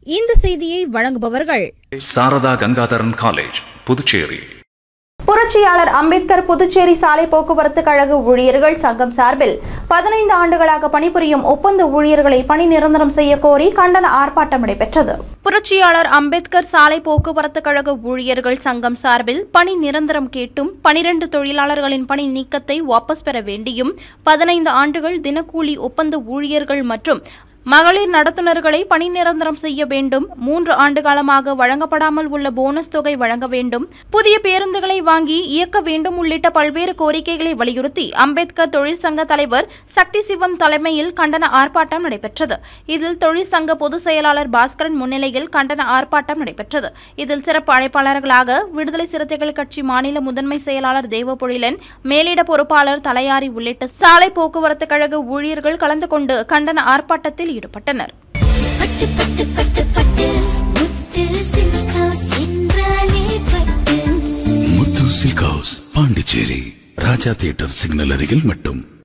இந்த செய்தியை வழங்குபவர்கள் சாரதா கங்காதரன் காலேஜ் புதுச்சேரி புரட்சியாளர் அம்பேத்கர் புதுச்சேரி சாலை போக்குவரத்து கழக ஊழியர்கள் சங்கம் சார்பில் பதினைந்து ஆண்டுகளாக பணிபுரியும் ஒப்பந்த ஊழியர்களை பணி நிரந்தரம் செய்ய கோரி கண்டன ஆர்ப்பாட்டம் நடைபெற்றது புரட்சியாளர் அம்பேத்கர் சாலை போக்குவரத்து கழக ஊழியர்கள் சங்கம் சார்பில் பணி நிரந்தரம் கேட்டும் பனிரெண்டு தொழிலாளர்களின் பணி நீக்கத்தை வாபஸ் பெற வேண்டியும் பதினைந்து ஆண்டுகள் தினக்கூலி ஒப்பந்த ஊழியர்கள் மற்றும் மகளிர் நடத்துனர்களை பணி நிரந்தரம் செய்ய வேண்டும் மூன்று ஆண்டு காலமாக வழங்கப்படாமல் உள்ள போனஸ் தொகை வழங்க வேண்டும் புதிய பேருந்துகளை வாங்கி இயக்க வேண்டும் உள்ளிட்ட பல்வேறு கோரிக்கைகளை வலியுறுத்தி அம்பேத்கர் தொழிற்சங்க தலைவர் சக்தி சிவம் தலைமையில் கண்டன ஆர்ப்பாட்டம் நடைபெற்றது இதில் தொழிற்சங்க பொதுச் செயலாளர் பாஸ்கரன் முன்னிலையில் கண்டன ஆர்ப்பாட்டம் நடைபெற்றது இதில் சிறப்பு அழைப்பாளர்களாக விடுதலை சிறுத்தைகள் கட்சி மாநில முதன்மை செயலாளர் தேவபொழிலன் மேலிட பொறுப்பாளர் தலையாரி உள்ளிட்ட சாலை போக்குவரத்து கழக ஊழியர்கள் கலந்து கொண்டு கண்டன ஆர்ப்பாட்டத்தில் ஈடுபட்டனர் பட்டு பட்டு பட்டு பட்டு முத்து சில்க் ஹவுஸ் என்றாலே பட்டு Muthu silk house Pondicherry Raja theatre signal அருகில் மட்டும்